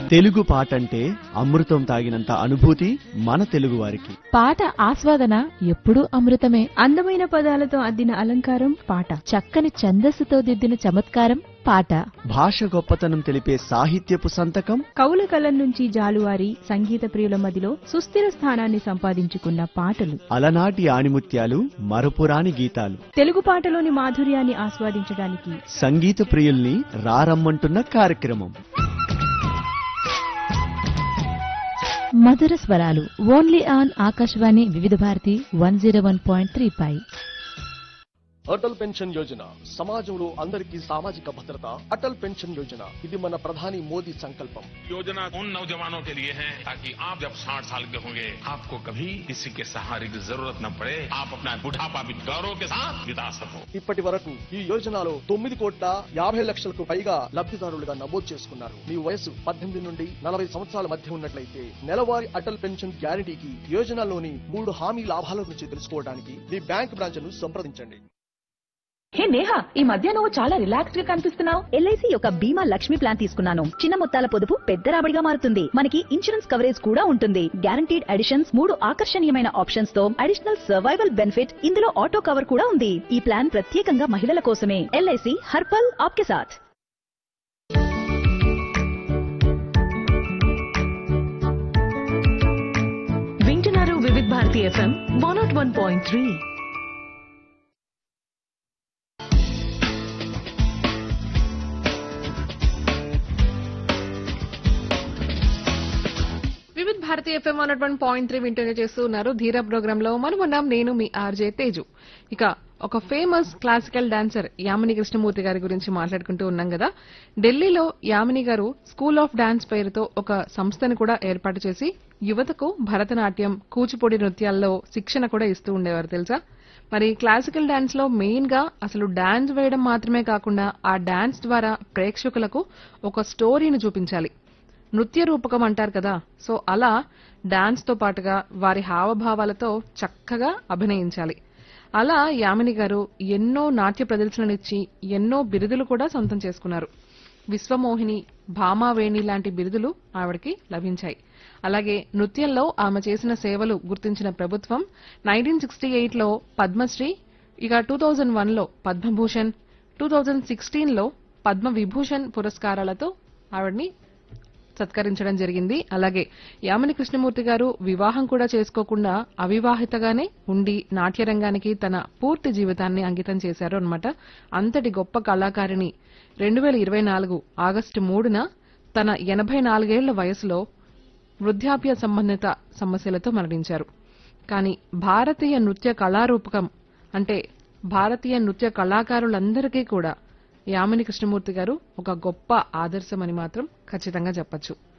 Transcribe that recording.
తెలుగు పాట అంటే అమృతం తాగినంత అనుభూతి మన తెలుగు వారికి పాట ఆస్వాదన ఎప్పుడూ అమృతమే అందమైన పదాలతో అద్దిన అలంకారం పాట చక్కని ఛందస్సుతో దిద్దిన చమత్కారం పాట భాష గొప్పతనం తెలిపే సాహిత్యపు సంతకం కవుల కలం నుంచి జాలువారి సంగీత ప్రియుల మదిలో సుస్థిర స్థానాన్ని సంపాదించుకున్న పాటలు అలనాటి ఆణిముత్యాలు మరపురాని గీతాలు తెలుగు పాటలోని మాధుర్యాన్ని ఆస్వాదించడానికి సంగీత ప్రియుల్ని రారమ్మంటున్న కార్యక్రమం మధుర స్వరాలు only on Akashvani Vividh Bharati one zero one point three five Atal pension Yojana సమాజంలో అందరికీ సామాజిక భద్రత అటల్ పెన్షన్ యోజన ఇది మన ప్రధాని మోదీ సంకల్పం योजना उन नौजवानों के लिए है ताकि आप जब 60 साल के होंगे आपको कभी किसी के सहारे की जरूरत न पड़े आप अपना बुढ़ापा भी गौरव के साथ बिता सको ఇప్పటి వరకు ఈ యోజనలో తొమ్మిది కోట్ల యాభై లక్షలకు పైగా లబ్ధిదారులుగా నమోదు చేసుకున్నారు మీ వయసు పద్దెనిమిది నుండి నలభై సంవత్సరాల మధ్య ఉన్నట్లయితే నెలవారీ అటల్ పెన్షన్ గ్యారంటీకి యోజనలోని మూడు హామీ లాభాల గురించి తెలుసుకోవడానికి మీ బ్యాంక్ బ్రాంచ్ ను సంప్రదించండి హే నేహా ఈ మధ్య నువ్వు చాలా రిలాక్స్డ్ గా కనిపిస్తున్నావు ఎల్ఐసి యొక్క బీమా లక్ష్మి ప్లాన్ తీసుకున్నాను చిన్న మొత్తాల పొదుపు పెద్ద రాబడిగా మారుతుంది మనకి ఇన్సూరెన్స్ కవరేజ్ కూడా ఉంటుంది గ్యారంటీడ్ అడిషన్స్ మూడు ఆకర్షణీయమైన ఆప్షన్స్ తో అడిషనల్ సర్వైవల్ బెనిఫిట్ ఇందులో ఆటో కవర్ కూడా ఉంది ఈ ప్లాన్ ప్రత్యేకంగా మహిళల కోసమే ఎల్ఐసి హర్పల్ ఆప్కే సాథ్ వింటున్నారు Vividh Bharati FM one naught one point three Vividh Bharati FM one one point three వింటూనే చేస్తున్నారు ధీర ప్రోగ్రామ్ లో మనం ఉన్నాం నేను మీ ఆర్జే తేజు ఇక ఒక famous classical dancer Yamini Krishnamurthy గారి గురించి మాట్లాడుకుంటూ ఉన్నాం కదా ఢిల్లీలో యామిని గారు స్కూల్ ఆఫ్ డాన్స్ పేరుతో ఒక సంస్థను కూడా ఏర్పాటు చేసి యువతకు భరతనాట్యం కూచిపూడి నృత్యాల్లో శిక్షణ కూడా ఇస్తూ ఉండేవారు తెలుసా మరి క్లాసికల్ డాన్స్ లో మెయిన్ గా అసలు డాన్స్ వేయడం మాత్రమే కాకుండా ఆ డాన్స్ ద్వారా ప్రేక్షకులకు ఒక స్టోరీని చూపించాలి నృత్య రూపకం అంటారు కదా సో అలా డాన్స్ తో పాటుగా వారి హావభావాలతో చక్కగా అభినయించాలి అలా యామిని గారు ఎన్నో నాట్య ప్రదర్శనలిచ్చి ఎన్నో బిరుదులు కూడా సొంతం చేసుకున్నారు విశ్వమోహిని భామావేణి లాంటి బిరుదులు ఆవిడకి లభించాయి అలాగే నృత్యంలో ఆమె చేసిన సేవలు గుర్తించిన ప్రభుత్వం నైన్టీన్ సిక్స్టీ ఎయిట్లో పద్మశ్రీ ఇక టూ థౌజండ్ వన్లో పద్మభూషణ్ టూ థౌజండ్ సిక్స్టీన్లో పద్మ విభూషణ్ పురస్కారాలతో ఆవిడ్ని సత్కరించడం జరిగింది అలాగే యామిని కృష్ణమూర్తి గారు వివాహం కూడా చేసుకోకుండా అవివాహితగానే ఉండి నాట్యరంగానికి తన పూర్తి జీవితాన్ని అంకితం చేశారు అన్నమాట అంతటి గొప్ప కళాకారిణి రెండు వేల ఇరవై నాలుగు ఆగస్టు మూడున తన ఎనభై నాలుగేళ్ల వయసులో వృద్ధాప్య సంబంధిత సమస్యలతో మరణించారు కానీ భారతీయ నృత్య కళారూపకం అంటే భారతీయ నృత్య కళాకారులందరికీ కూడా యామిని కృష్ణమూర్తి గారు ఒక గొప్ప ఆదర్శమని మాత్రం ఖచ్చితంగా చెప్పొచ్చు